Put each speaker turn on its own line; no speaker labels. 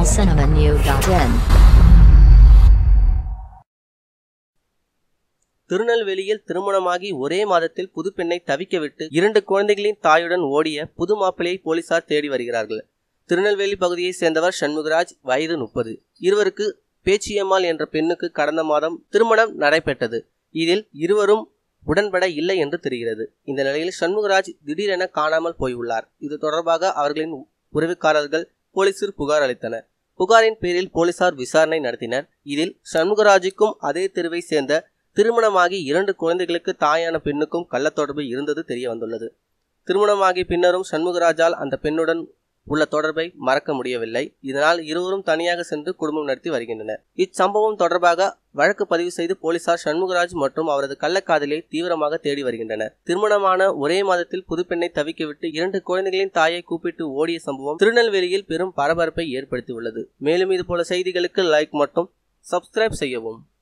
tamilcinemanew.in
திருநெல்வேலியில் திருமணமாகி ஒரே மாதத்தில் புது பெண்ணை தவிக்க விட்டு இரண்டு குழந்தைகளின் தாயுடன் ஓடிய புது மாப்பிள்ளையை போலீசார் தேடி வருகிறார்கள் திருநெல்வேலி பகுதியைச் சேர்ந்தவர் சண்முகராஜ் வயது முப்பது இருவருக்கு பேச்சியம்மாள் என்ற பெண்ணுக்கு கடந்த மாதம் திருமணம் நடைபெற்றது இதில் இருவரும் உடன்பட இல்லை என்று தெரிகிறது இந்த நிலையில் சண்முகராஜ் திடீரென காணாமல் போயுள்ளார் இது தொடர்பாக அவர்களின் உறவுக்காரர்கள் போலீசில் புகார் அளித்தனர் புகாரின் பேரில் போலீசார் விசாரணை நடத்தினர் இதில் சண்முகராஜுக்கும் அதே தெருவை சேர்ந்த திருமணமாகி இரண்டு குழந்தைகளுக்கு தாயான பெண்ணுக்கும் கள்ளத்தொடர்பு இருந்தது தெரிய வந்துள்ளது திருமணமாகி பின்னரும் சண்முகராஜால் அந்த பெண்ணுடன் உள்ள தொடர்பை மறக்க முடியவில்லை இதனால் இருவரும் தனியாக சென்று குடும்பம் நடத்தி வருகின்றனர் இச்சம்பவம் தொடர்பாக வழக்கு பதிவு செய்து போலீசார் சண்முகராஜ் மற்றும் அவரது கள்ளக்காதலியை தீவிரமாக தேடி வருகின்றனர் திருமணமான ஒரே மாதத்தில் புதுப்பெண்ணை தவிக்கவிட்டு இரண்டு குழந்தைகளின் தாயை கூப்பிட்டு ஓடிய சம்பவம் திருநெல்வேலியில் பெரும் பரபரப்பை ஏற்படுத்தியுள்ளது மேலும் இதுபோல செய்திகளுக்கு லைக் மற்றும் சப்ஸ்கிரைப் செய்யவும்